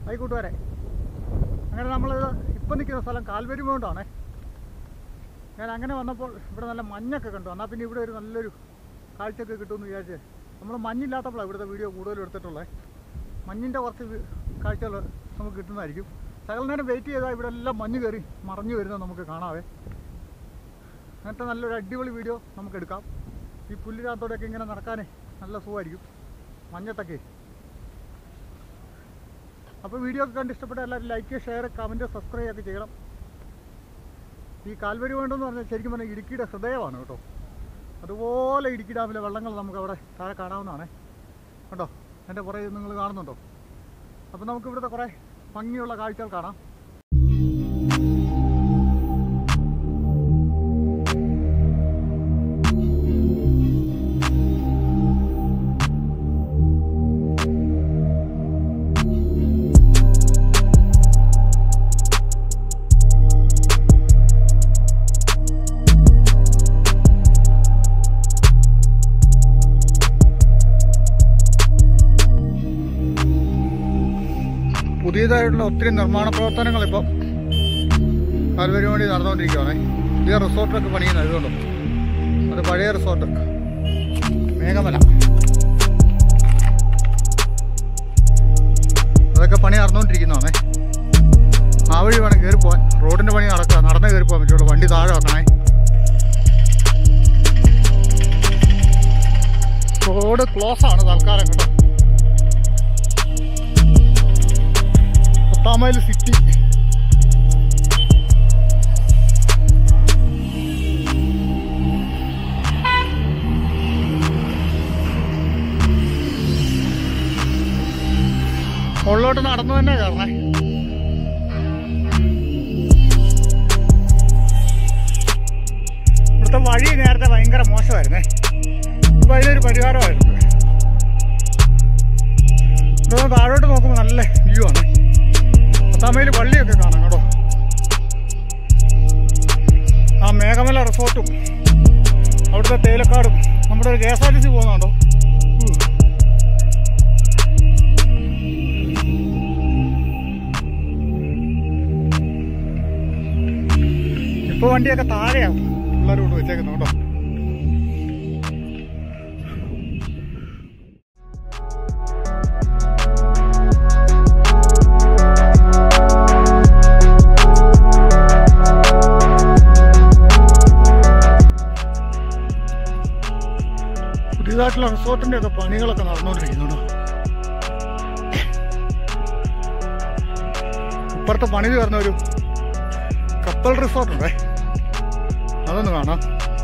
ആയി കൂട്ടുകാരെ അങ്ങനെ നമ്മൾ ഇപ്പം നിൽക്കുന്ന സ്ഥലം കാൽവരി മൗണ്ടാണേ ഞാൻ അങ്ങനെ വന്നപ്പോൾ ഇവിടെ നല്ല മഞ്ഞൊക്കെ കണ്ടു എന്നാൽ പിന്നെ ഇവിടെ ഒരു നല്ലൊരു കാഴ്ചയൊക്കെ കിട്ടുമെന്ന് വിചാരിച്ച് നമ്മൾ മഞ്ഞില്ലാത്തപ്പോഴാണ് ഇവിടുത്തെ വീഡിയോ കൂടുതലും എടുത്തിട്ടുള്ളത് മഞ്ഞിൻ്റെ കുറച്ച് വി- കാഴ്ചകൾ നമുക്ക് കിട്ടുന്നതായിരിക്കും സകല നേരം വെയിറ്റ് ചെയ്താൽ ഇവിടെ എല്ലാം മഞ്ഞ് കയറി മറഞ്ഞു വരുന്നത് നമുക്ക് കാണാവേ അങ്ങനത്തെ നല്ലൊരു അടിപൊളി വീഡിയോ നമുക്ക് എടുക്കാം ഈ പുല്ലിനകത്തോടെയൊക്കെ ഇങ്ങനെ നടക്കാനേ നല്ല സുഖമായിരിക്കും മഞ്ഞത്തൊക്കെ അപ്പോൾ വീഡിയോ ഒക്കെ കണ്ട് ഇഷ്ടപ്പെട്ട എല്ലാവരും ലൈക്ക് ഷെയർ കമൻറ്റ് സബ്സ്ക്രൈബ് ഒക്കെ ചെയ്യണം ഈ കാൽവരി വേണ്ടെന്ന് പറഞ്ഞാൽ ശരിക്കും പറഞ്ഞാൽ ഇടുക്കിയുടെ ഹൃദയമാണ് കേട്ടോ അതുപോലെ ഇടുക്കി ഡാമിലെ വെള്ളങ്ങൾ നമുക്ക് അവിടെ താഴെ കാണാവുന്നതാണ് കേട്ടോ എൻ്റെ പുറകെ നിങ്ങൾ കാണുന്നുണ്ടോ അപ്പോൾ നമുക്ക് ഇവിടുത്തെ കുറേ ഭംഗിയുള്ള കാഴ്ചകൾ കാണാം പുതിയതായിട്ടുള്ള ഒത്തിരി നിർമ്മാണ പ്രവർത്തനങ്ങൾ ഇപ്പം കാൽവരി വേണ്ടി നടന്നുകൊണ്ടിരിക്കുകയാണ് പുതിയ റിസോർട്ടൊക്കെ പണിയുന്നത് ഇതുകൊണ്ടോ അത് പഴയ റിസോർട്ട് മേഘമല അതൊക്കെ പണി നടന്നുകൊണ്ടിരിക്കുന്നതാണേ ആ വഴി വേണം കയറി പോകാൻ റോഡിന്റെ പണി നടക്കുക നടന്നേ കയറി പോകാൻ പറ്റുള്ളൂ വണ്ടി താഴെ വെക്കണേ റോഡ് ക്ലോസ് ആണ് തൽക്കാലം കേട്ടോ പത്താം മൈൽ സിറ്റി ഉള്ളോട്ട് നടന്നു തന്നെ കയറണേ ഇവിടുത്തെ വഴി നേരത്തെ ഭയങ്കര മോശമായിരുന്നേ ഇപ്പൊ അതിനൊരു പരിഹാരമായിരുന്നു ഇവിടെ താഴോട്ട് നോക്കുമ്പോൾ നല്ല വ്യൂ ആണ് പത്താമയിൽ പള്ളിയൊക്കെ കാണാം കേട്ടോ ആ മേഘമല റിസോർട്ടും അവിടുത്തെ തേലക്കാടും നമ്മുടെ ഒരു K S R T C പോകുന്നുണ്ടോ ഇപ്പൊ വണ്ടിയൊക്കെ താഴെയാവും പിള്ളേരോട് വെച്ചേക്കുന്നു കേട്ടോ പുതിയതായിട്ടുള്ള റിസോർട്ടിന്റെ ഒക്കെ പണികളൊക്കെ നടന്നുകൊണ്ടിരിക്കുന്നുണ്ടോ ഇപ്പുറത്തെ പണി തീർന്ന ഒരു കപ്പൽ റിസോർട്ട് ഉണ്ടേ അതൊന്ന് കാണാം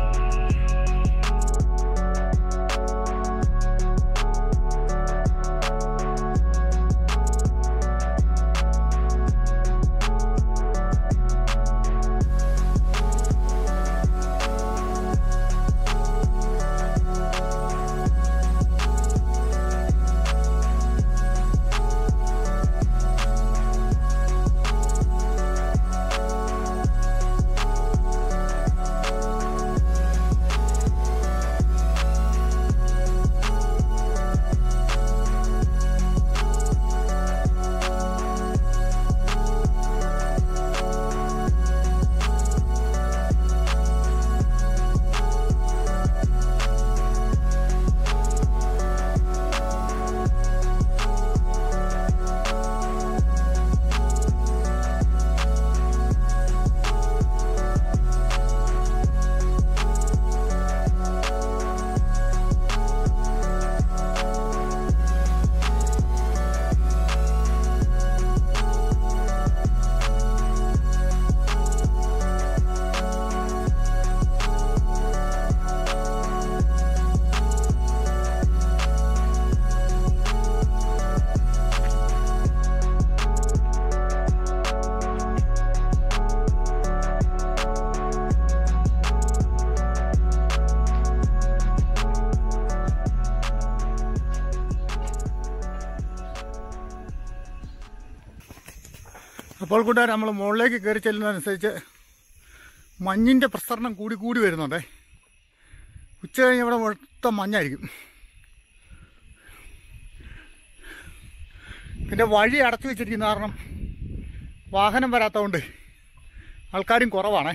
അപ്പോൾ കൂട്ടുകാർ നമ്മൾ മുകളിലേക്ക് കയറി ചെല്ലുന്നതനുസരിച്ച് മഞ്ഞിൻ്റെ പ്രസരണം കൂടി കൂടി വരുന്നുണ്ടേ ഉച്ച കഴിഞ്ഞ് ഇവിടെ മൊത്തം മഞ്ഞായിരിക്കും പിന്നെ വഴി അടച്ചു വെച്ചിരിക്കുന്ന കാരണം വാഹനം വരാത്തതുകൊണ്ട് ആൾക്കാരും കുറവാണേ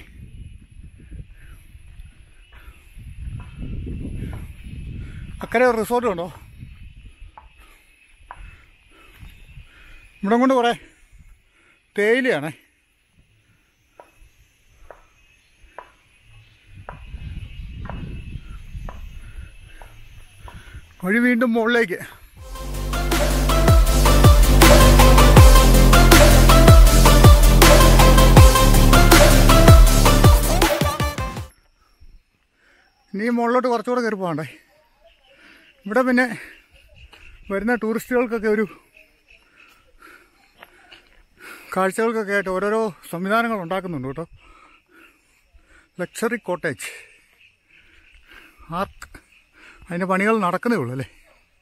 അക്കരെ ഒരു റിസോർട്ട് ഉണ്ടോ ഇവിടെ കൊണ്ട് കുറേ തേയിലയാണേ വഴി വീണ്ടും മുകളിലേക്ക് ഇനി മുകളിലോട്ട് കുറച്ചുകൂടെ കയറി പോകണ്ടേ ഇവിടെ പിന്നെ വരുന്ന ടൂറിസ്റ്റുകൾക്കൊക്കെ ഒരു കാഴ്ചകൾക്കൊക്കെ ആയിട്ട് ഓരോരോ സംവിധാനങ്ങൾ ഉണ്ടാക്കുന്നുണ്ട് കേട്ടോ ലക്ഷറി കോട്ടേജ് ആർക്ക് അതിൻ്റെ പണികൾ നടക്കുന്നേ ഉള്ളൂ അല്ലേ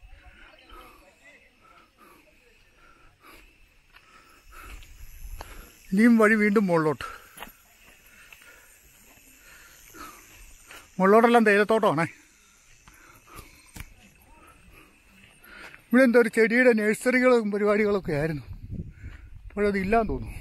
ഇനിയും വഴി വീണ്ടും മുകളിലോട്ട് മുകളിലോട്ടെല്ലാം തേയിലത്തോട്ടമാണേ ഇവിടെ എന്തോ ഒരു ചെടിയുടെ നഴ്സറികളും പരിപാടികളൊക്കെ ആയിരുന്നു അപ്പോഴത് ഇല്ലാന്ന് തോന്നുന്നു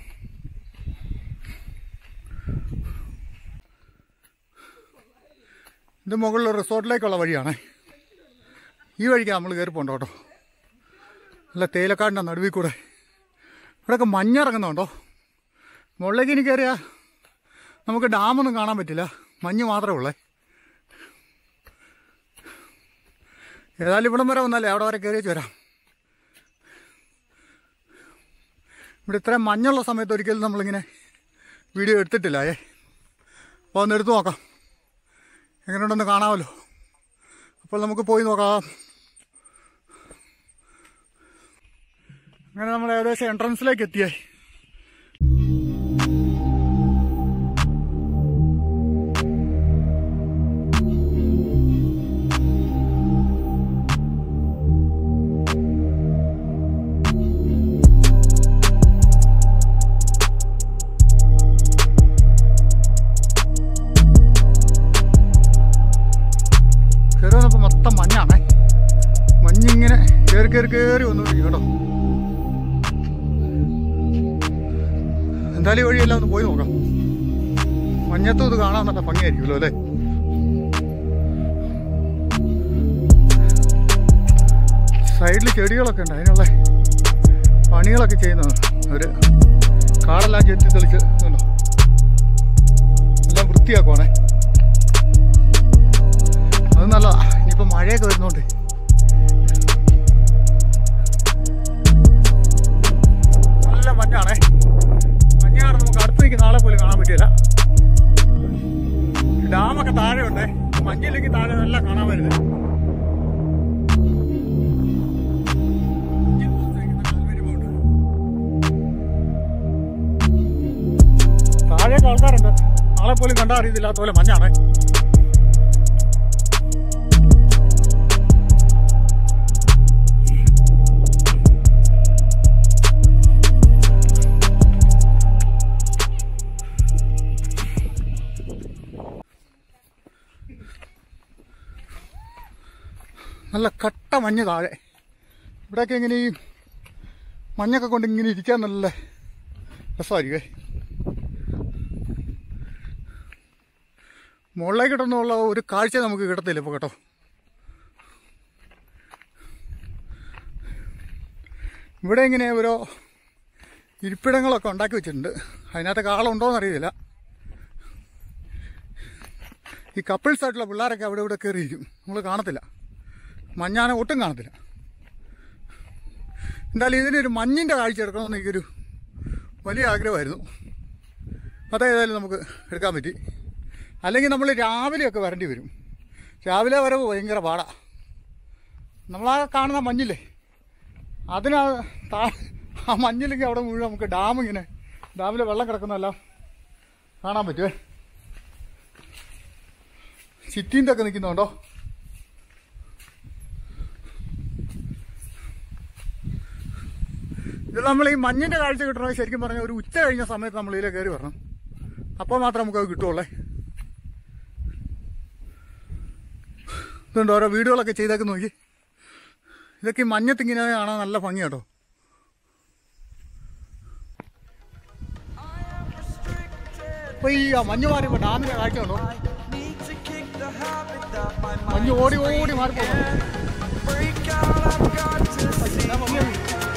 ഇത് മുകളിൽ റിസോർട്ടിലേക്കുള്ള വഴിയാണേ ഈ വഴിക്ക് നമ്മൾ കയറി പോകണ്ട കേട്ടോ അല്ല തേയിലക്കാടിൻ്റെ നടുവിൽ കൂടെ ഇവിടെയൊക്കെ മഞ്ഞിറങ്ങുന്നുണ്ടോ മുകളിലേക്ക് ഇനി കയറിയാൽ നമുക്ക് ഡാമൊന്നും കാണാൻ പറ്റില്ല മഞ്ഞ് മാത്രമേ ഉള്ളേ ഏതായാലും ഇവിടം വരെ വന്നാലേ അവിടെ വരെ കയറി വരാം ഇവിടെ ഇത്രയും മഞ്ഞുള്ള സമയത്ത് ഒരിക്കലും നമ്മളിങ്ങനെ വീഡിയോ എടുത്തിട്ടില്ല ഏ അപ്പോൾ ഒന്ന് എടുത്തു നോക്കാം എങ്ങനെയുണ്ടെന്ന് കാണാമല്ലോ അപ്പോൾ നമുക്ക് പോയി നോക്കാം അങ്ങനെ നമ്മൾ ഏകദേശം എൻട്രൻസിലേക്ക് എത്തിയേ കയറി വന്നപ്പോൾ മൊത്തം മഞ്ഞാണേ മഞ്ഞിങ്ങനെ കയറി കയറി കയറി വന്നുകൊണ്ടിരിക്കും കേട്ടോ എന്തായാലും ഈ വഴിയെല്ലാം ഒന്ന് പോയി നോക്കാം മഞ്ഞത്തും ഇത് കാണാൻ നല്ല ഭംഗിയായിരിക്കുമല്ലോ അല്ലേ സൈഡിൽ ചെടികളൊക്കെ ഉണ്ട് അതിനുള്ള പണികളൊക്കെ ചെയ്യുന്നത് അവര് കാടെല്ലാം ചെത്തി തെളിച്ച് ഇതുണ്ടോ എല്ലാം വൃത്തിയാക്കുവാണേ അത് നല്ലതാ ഇനിയിപ്പോൾ മഴയൊക്കെ വരുന്നോണ്ട് നല്ല മഞ്ഞാണേ മഞ്ഞ കാരണം നമുക്ക് അടുത്ത് നിൽക്കുന്ന ആളെ പോലും കാണാൻ പറ്റില്ല ഡാമൊക്കെ താഴെ ഉണ്ടേ മഞ്ഞില്ലെങ്കിൽ താഴെ നല്ല കാണാൻ വരുന്നത് താഴെയൊക്കെ ആൾക്കാരുണ്ട് ആളെ പോലും കണ്ടാൽ അറിയത്തില്ലാത്ത പോലെ മഞ്ഞാണേ നല്ല കട്ട മഞ്ഞ് താഴെ ഇവിടെയൊക്കെ ഇങ്ങനെ ഈ മഞ്ഞൊക്കെ കൊണ്ട് ഇങ്ങനെ ഇരിക്കാൻ നല്ല രസമായിരിക്കുമേ മുകളിലേക്ക് കിട്ടുന്നുള്ള ഒരു കാഴ്ച നമുക്ക് കിട്ടത്തില്ല ഇപ്പോൾ കേട്ടോ ഇവിടെ ഇങ്ങനെ ഓരോ ഇരിപ്പിടങ്ങളൊക്കെ ഉണ്ടാക്കി വെച്ചിട്ടുണ്ട് അതിനകത്തൊക്കെ ആളുണ്ടോയെന്ന് അറിയില്ല ഈ കപ്പിൾസ് ആയിട്ടുള്ള പിള്ളേരൊക്കെ അവിടെ ഇവിടെ കയറിയിരിക്കും നമ്മൾ കാണത്തില്ല മഞ്ഞാന ഒട്ടും കാണത്തില്ല എന്തായാലും ഇതിനൊരു മഞ്ഞിൻ്റെ കാഴ്ച എടുക്കണമെന്ന് എനിക്കൊരു വലിയ ആഗ്രഹമായിരുന്നു അതേതായാലും നമുക്ക് എടുക്കാൻ പറ്റി അല്ലെങ്കിൽ നമ്മൾ രാവിലെയൊക്കെ വരേണ്ടി വരും രാവിലെ വരവ് ഭയങ്കര പാടാ നമ്മളാ കാണുന്ന മഞ്ഞില്ലേ അതിനാ താ ആ മഞ്ഞില്ലെങ്കിൽ അവിടെ മുഴുവൻ നമുക്ക് ഡാം ഇങ്ങനെ ഡാമിൽ വെള്ളം കിടക്കുന്നതെല്ലാം കാണാൻ പറ്റുമേ ചിറ്റീൻ്റെ ഒക്കെ നിൽക്കുന്നുണ്ടോ ഇത് നമ്മൾ ഈ മഞ്ഞിന്റെ കാഴ്ച കിട്ടണമെങ്കിൽ ശരിക്കും പറഞ്ഞാൽ ഒരു ഉച്ച കഴിഞ്ഞ സമയത്ത് നമ്മൾ ഇതിലെ കയറി വരണം അപ്പോൾ മാത്രമേ നമുക്ക് അത് കിട്ടുള്ളേ ഇതുണ്ട് ഓരോ വീടുകളൊക്കെ ചെയ്തേക്ക് നോക്കി ഇതൊക്കെ ഈ മഞ്ഞത്തിങ്ങനെ കാണാൻ നല്ല ഭംഗി കേട്ടോ ഇപ്പൊ ഈ മഞ്ഞ് മാറിയപ്പോ ഡാമിന്റെ കാഴ്ച ഉണ്ടോ Need to kick the habit that my mind മഞ്ഞ് ഓടി ഓടി മാറിപ്പോകുന്നു break out. I've got to see. ഇതാ മഞ്ഞ്.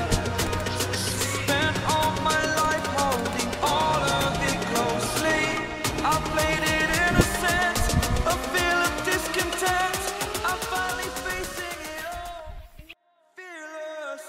Spent all my life holding all of it closely. I played it innocent, a feel of discontent. I'm finally facing it all. Fearless.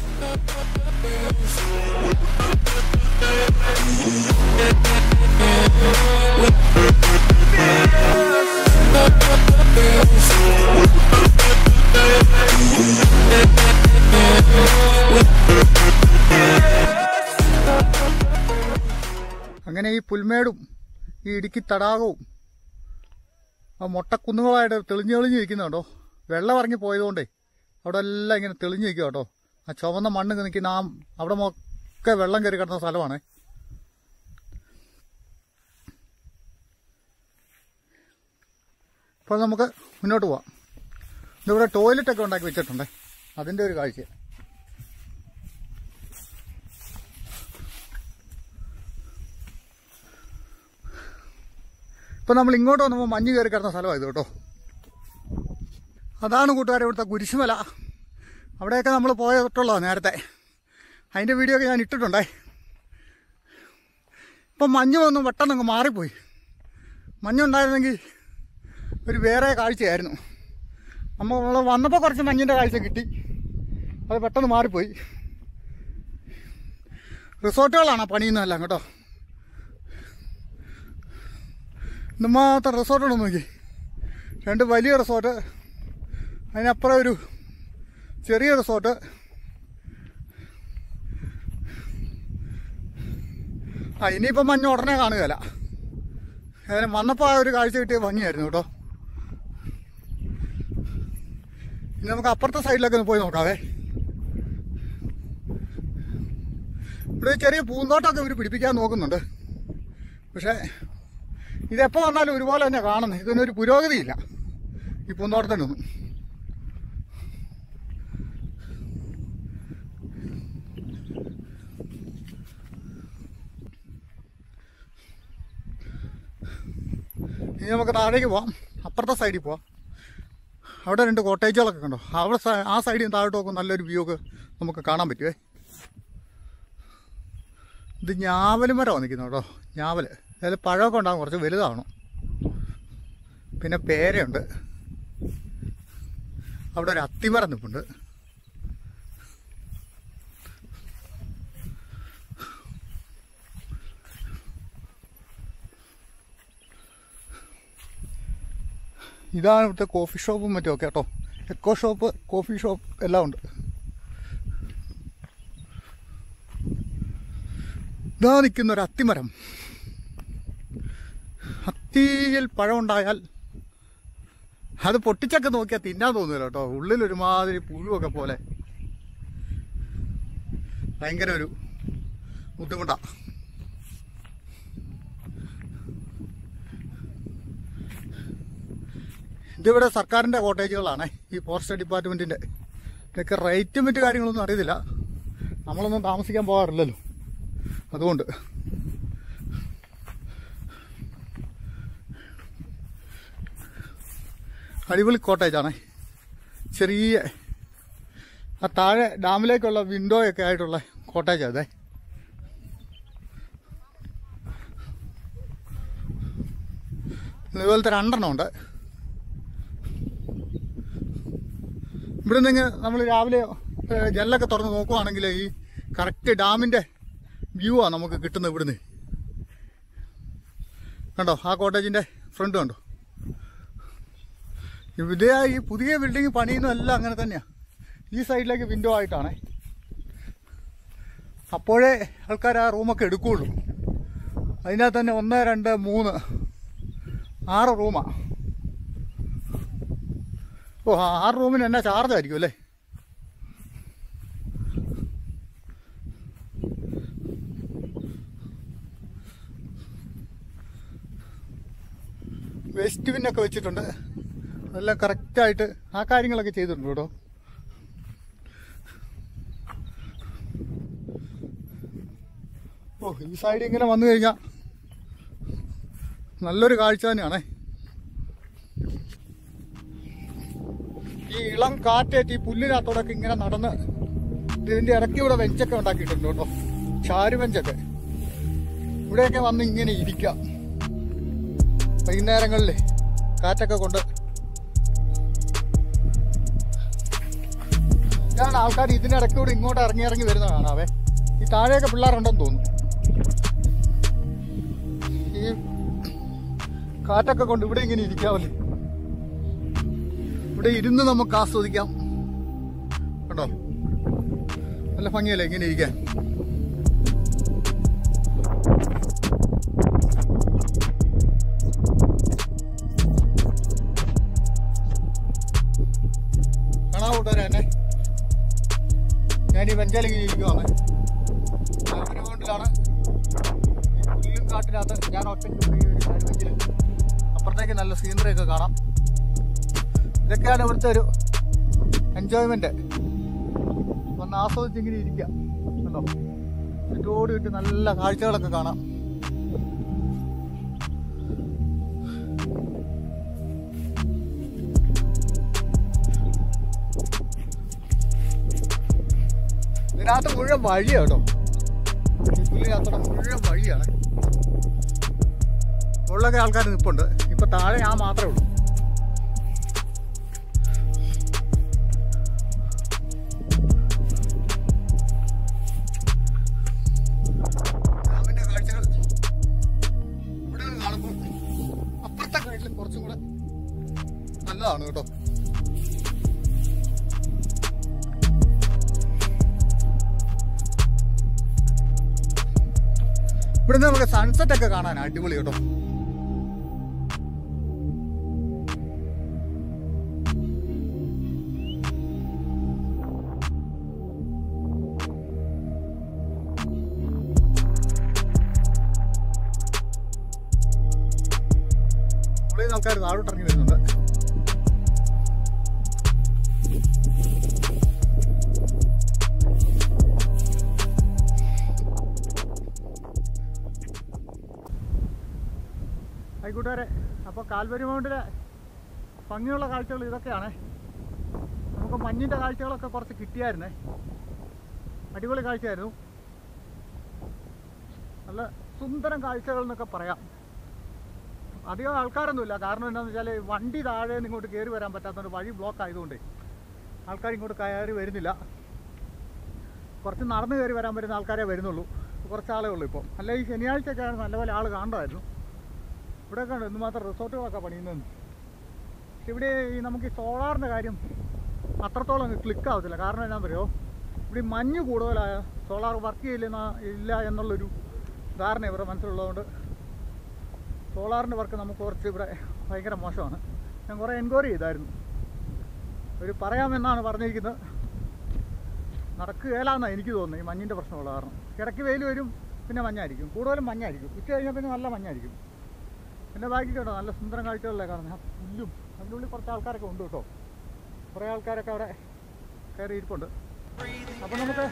അങ്ങനെ ഈ പുൽമേടും ഈ ഇടുക്കി തടാകവും ആ മൊട്ടക്കുന്നുകളായിട്ട് തെളിഞ്ഞു തെളിഞ്ഞ് നിൽക്കുന്നുണ്ടോ വെള്ളം ഇറങ്ങി പോയതുകൊണ്ടേ അവിടെ എല്ലാം ഇങ്ങനെ തെളിഞ്ഞു നിൽക്കുക കേട്ടോ ആ ചുവന്ന മണ്ണ് നിൽക്കുന്ന ആ അവിടെ ഒക്കെ വെള്ളം കയറി കിടന്ന സ്ഥലമാണ് അപ്പോൾ നമുക്ക് മുന്നോട്ട് പോവാം ഇതിവിടെ ടോയ്ലറ്റൊക്കെ ഉണ്ടാക്കി വെച്ചിട്ടുണ്ടേ അതിൻ്റെ ഒരു കാഴ്ച ഇപ്പം നമ്മൾ ഇങ്ങോട്ട് വന്നപ്പോൾ മഞ്ഞ് കയറി കിടന്ന സ്ഥലമാണ് ഇത് കേട്ടോ അതാണ് കൂട്ടുകാരെ ഇവിടുത്തെ കുരിശുമല അവിടെയൊക്കെ നമ്മൾ പോയിട്ടുള്ളതാണ് നേരത്തെ അതിൻ്റെ വീഡിയോ ഒക്കെ ഞാൻ ഇട്ടിട്ടുണ്ടേ ഇപ്പം മഞ്ഞ് വന്ന് പെട്ടെന്ന് അങ്ങ് മാറിപ്പോയി മഞ്ഞുണ്ടായിരുന്നെങ്കിൽ ഒരു വേറെ കാഴ്ചയായിരുന്നു നമ്മൾ വന്നപ്പോൾ കുറച്ച് മഞ്ഞിൻ്റെ കാഴ്ച കിട്ടി അത് പെട്ടെന്ന് മാറിപ്പോയി റിസോർട്ടുകളാണ് പണിയുന്നതെല്ലാം കേട്ടോ ഇന്നുമാത്രം റിസോർട്ടുകൾ നോക്കി രണ്ട് വലിയ റിസോർട്ട് അതിനപ്പുറം ഒരു ചെറിയ റിസോർട്ട് ആ ഇനിയിപ്പം മഞ്ഞ് ഉടനെ കാണുകയില്ല ഏതായാലും വന്നപ്പോൾ ആ ഒരു കാഴ്ച കിട്ടിയ ഭംഗിയായിരുന്നു കേട്ടോ ഇനി നമുക്ക് അപ്പുറത്തെ സൈഡിലൊക്കെ ഒന്ന് പോയി നോക്കാവേ ഇവിടെ ഒരു ചെറിയ പൂന്തോട്ടമൊക്കെ ഇവർ പിടിപ്പിക്കാൻ നോക്കുന്നുണ്ട് പക്ഷേ ഇതെപ്പോൾ വന്നാലും ഒരുപോലെ തന്നെ കാണുന്നത് ഇതിനൊരു പുരോഗതിയില്ല ഈ പൂന്തോട്ടത്തിനൊന്നും ഇനി നമുക്ക് താഴേക്ക് പോവാം അപ്പുറത്തെ സൈഡിൽ പോവാം അവിടെ രണ്ട് കോട്ടേജുകളൊക്കെ കണ്ടോ അവിടെ സ- ആ സൈഡിൽ നിന്ന് താഴോട്ട് നോക്കും നല്ലൊരു വ്യൂ ഒക്കെ നമുക്ക് കാണാൻ പറ്റുമേ ഇത് ഞാവൽ മരമാണ് നിൽക്കുന്നത് കേട്ടോ ഞാവൽ അതിൽ പഴമൊക്കെ ഉണ്ടാകും കുറച്ച് വലുതാവണം പിന്നെ പേരയുണ്ട് അവിടെ ഒരു അത്തിമരം നിൽപ്പുണ്ട് ഇതാണ് ഇവിടുത്തെ കോഫി ഷോപ്പും മറ്റും ഒക്കെ കേട്ടോ എക്കോ ഷോപ്പ് കോഫി ഷോപ്പ് എല്ലാം ഉണ്ട് ഇതാ നിൽക്കുന്ന ഒരു അത്തിമരം അത്തിയിൽ പഴമുണ്ടായാൽ അത് പൊട്ടിച്ചൊക്കെ നോക്കിയാൽ തിന്നാൻ തോന്നില്ല കേട്ടോ ഉള്ളിൽ ഒരുമാതിരി പുഴുവൊക്കെ പോലെ ഭയങ്കര ഒരു ബുദ്ധിമുട്ടാ ഇതിവിടെ സർക്കാരിൻ്റെ കോട്ടേജുകളാണ് ഈ ഫോറസ്റ്റ് ഡിപ്പാർട്ട്മെൻറ്റിൻ്റെ ഇതൊക്കെ റേറ്റും മറ്റു കാര്യങ്ങളൊന്നും അറിയത്തില്ല നമ്മളൊന്നും താമസിക്കാൻ പോകാറില്ലല്ലോ അതുകൊണ്ട് അടിപൊളി കോട്ടേജാണ് ചെറിയ ആ താഴെ ഡാമിലേക്കുള്ള വിൻഡോയൊക്കെ ആയിട്ടുള്ള കോട്ടേജാണ് അതെ ഇതുപോലത്തെ രണ്ടെണ്ണം ഉണ്ട് ഇവിടെ നിന്ന് നമ്മൾ രാവിലെ ഏഹ്, ജനലൊക്കെ തുറന്ന് നോക്കുവാണെങ്കിൽ ഈ കറക്റ്റ് ഡാമിൻ്റെ വ്യൂ ആണ് നമുക്ക് കിട്ടുന്നത് ഇവിടുന്ന് കണ്ടോ ആ കോട്ടേജിൻ്റെ ഫ്രണ്ട് കണ്ടോ ഇതേ ഈ പുതിയ ബിൽഡിംഗ് പണിയുന്നതെല്ലാം അങ്ങനെ തന്നെയാണ് ഈ സൈഡിലേക്ക് വിൻഡോ ആയിട്ടാണ് അപ്പോഴേ ആൾക്കാർ ആ റൂമൊക്കെ എടുക്കുകയുള്ളൂ അതിനകത്ത് തന്നെ ഒന്ന് രണ്ട് മൂന്ന് ആറ് റൂമാ ഓ ആ ആറ് റൂമിന് എന്നാ ചാർജ് ആയിരിക്കും അല്ലേ വേസ്റ്റ് ബിന്നൊക്കെ വെച്ചിട്ടുണ്ട് അതെല്ലാം കറക്റ്റായിട്ട് ആ കാര്യങ്ങളൊക്കെ ചെയ്തിട്ടുണ്ട് കേട്ടോ ഓ ഈ സൈഡ് ഇങ്ങനെ വന്നു കഴിഞ്ഞാൽ നല്ലൊരു കാഴ്ച തന്നെയാണേ ഈ ഇളം കാറ്റേറ്റ് ഈ പുല്ലിനകത്തോടൊക്കെ ഇങ്ങനെ നടന്ന് ഇതിന്റെ ഇടയ്ക്ക് ഇവിടെ വെഞ്ചൊക്കെ ഉണ്ടാക്കിയിട്ടുണ്ട് കേട്ടോ ചാരുവെഞ്ചൊക്കെ ഇവിടെയൊക്കെ വന്ന് ഇങ്ങനെ ഇരിക്കാം വൈകുന്നേരങ്ങളിൽ കാറ്റൊക്കെ കൊണ്ട് ഇതാണ് ആൾക്കാർ ഇതിനിടയ്ക്ക് കൂടെ ഇങ്ങോട്ട് ഇറങ്ങി ഇറങ്ങി വരുന്ന കാണാവേ ഈ താഴെയൊക്കെ പിള്ളേരുണ്ടെന്ന് തോന്നുന്നു ഈ കാറ്റൊക്കെ കൊണ്ട് ഇവിടെ ഇങ്ങനെ ഇരിക്കാവല്ലേ ഇവിടെ ഇരുന്ന് നമുക്ക് ആസ്വദിക്കാം കണ്ടോ നല്ല ഭംഗിയല്ലേ ഇങ്ങനെ ഇരിക്കാൻ കാണാ കൂട്ടുകാരെ എന്നെ ഞാൻ ഈ വെഞ്ചാലിങ്ങനെ ഇരിക്കുവാണ് ാണ് ഈ പുല്ലും കാട്ടിനകത്ത് ഞാൻ ഒറ്റയ്ക്ക് ഇവിടെ ഈ ഒരു കാലുവെഞ്ചിൽ അപ്പുറത്തേക്ക് നല്ല സീനറി ഒക്കെ കാണാം ഇതൊക്കെയാണ് ഇവിടുത്തെ ഒരു എൻജോയ്മെന്റ് വന്ന് ആസ്വദിച്ച് ഇങ്ങനെ ഇരിക്കാം കണ്ടോ ചുറ്റോട് ചുറ്റും നല്ല കാഴ്ചകളൊക്കെ കാണാം ഇതിനകത്ത് മുഴുവൻ വഴിയാണ് കേട്ടോ ഈ പുല്ലിനകത്തോടെ മുഴുവൻ വഴിയാണ് മുകളിലൊക്കെ ആൾക്കാർ നിൽപ്പുണ്ട് ഇപ്പൊ താഴെ ഞാൻ മാത്രമേ ഉള്ളൂ ഡാമിന്റെ കാഴ്ചകൾ ഇവിടെ നിന്ന് കാണുമ്പോൾ അപ്പുറത്തെ കാട്ടിൽ കുറച്ചും കൂടെ നല്ലതാണ് കേട്ടോ ഇവിടുന്ന് നമുക്ക് സൺസെറ്റ് ഒക്കെ കാണാൻ അടിപൊളി കേട്ടോ മുകളിൽ നിന്ന് ആൾക്കാർ താഴോട്ട് ഇറങ്ങി വരുന്നുണ്ട് ആയിക്കൂട്ടുകാരെ അപ്പോൾ കാൽവരി മൗണ്ടിലെ ഭംഗിയുള്ള കാഴ്ചകൾ ഇതൊക്കെയാണേ നമുക്ക് മഞ്ഞിൻ്റെ കാഴ്ചകളൊക്കെ കുറച്ച് കിട്ടിയായിരുന്നേ അടിപൊളി കാഴ്ചയായിരുന്നു നല്ല സുന്ദരം കാഴ്ചകൾ എന്നൊക്കെ പറയാം അധികം ആൾക്കാരൊന്നുമില്ല കാരണം എന്താണെന്ന് വെച്ചാൽ വണ്ടി താഴെ നിന്ന് ഇങ്ങോട്ട് കയറി വരാൻ പറ്റാത്തതുകൊണ്ട് വഴി ബ്ലോക്ക് ആയതുകൊണ്ട് ആൾക്കാർ ഇങ്ങോട്ട് കയറി വരുന്നില്ല കുറച്ച് നടന്ന് കയറി വരാൻ പറ്റുന്ന ആൾക്കാരെ വരുന്നുള്ളൂ കുറച്ച് ആളേ ഉള്ളൂ ഇപ്പോൾ അല്ല ഈ ശനിയാഴ്ചയൊക്കെ നല്ലപോലെ ആൾ കാണുമായിരുന്നു ഇവിടെ കണ്ടു എന്തുമാത്രം റിസോർട്ടുകളൊക്കെ പണിയുന്നതെന്ന് പക്ഷെ ഇവിടെ ഈ നമുക്ക് ഈ സോളാറിൻ്റെ കാര്യം അത്രത്തോളം ക്ലിക്ക് ആവത്തില്ല കാരണം എന്നാ പറയുമോ ഇവിടെ ഈ മഞ്ഞ് കൂടുതലായ സോളാർ വർക്ക് ചെയ്യില്ലെന്ന ഇല്ല എന്നുള്ളൊരു ധാരണ ഇവരുടെ മനസ്സിലുള്ളതുകൊണ്ട് സോളാറിൻ്റെ വർക്ക് നമുക്ക് കുറച്ച് ഇവിടെ ഭയങ്കര മോശമാണ് ഞാൻ കുറേ എൻക്വയറി ചെയ്തായിരുന്നു അവർ പറയാമെന്നാണ് പറഞ്ഞിരിക്കുന്നത് നടക്കുകയില്ലെന്നാണ് എനിക്ക് തോന്നുന്നത് ഈ മഞ്ഞിൻ്റെ പ്രശ്നമുള്ള കാരണം ഇടയ്ക്ക് വെയിൽ വരും പിന്നെ മഞ്ഞായിരിക്കും കൂടുതലും മഞ്ഞായിരിക്കും ഉച്ച കഴിഞ്ഞാൽ പിന്നെ നല്ല മഞ്ഞായിരിക്കും പിന്നെ ബാക്കി കേട്ടോ നല്ല സുന്ദരം കാഴ്ചകളല്ലേ കാണുന്നത് ആ പുല്ലും അതിൻ്റെ ഉള്ളിൽ കുറച്ച് ആൾക്കാരൊക്കെ ഉണ്ട് കേട്ടോ കുറേ ആൾക്കാരൊക്കെ അവിടെ കയറി ഇരിപ്പുണ്ട് അപ്പം നമുക്ക്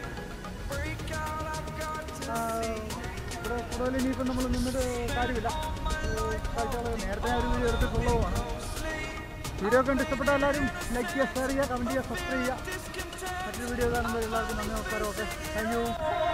ആ, ഇവിടെ കൂടുതൽ ഇനിയിപ്പം നമ്മൾ നിന്നിട്ട് കാര്യമില്ല കാഴ്ചകൾ നേരത്തെ ആ ഒരു വീഡിയോ എടുത്തിട്ടുള്ളതുമാണ് വീഡിയോ കണ്ട് ഇഷ്ടപ്പെട്ട എല്ലാവരും ലൈക്ക് ചെയ്യുക ഷെയർ ചെയ്യുക കമൻറ്റ് ചെയ്യുക സബ്സ്ക്രൈബ് ചെയ്യുക മറ്റൊരു വീഡിയോ കാണുമ്പോൾ എല്ലാവർക്കും നന്ദി നമസ്കാരം ഓക്കെ താങ്ക് യു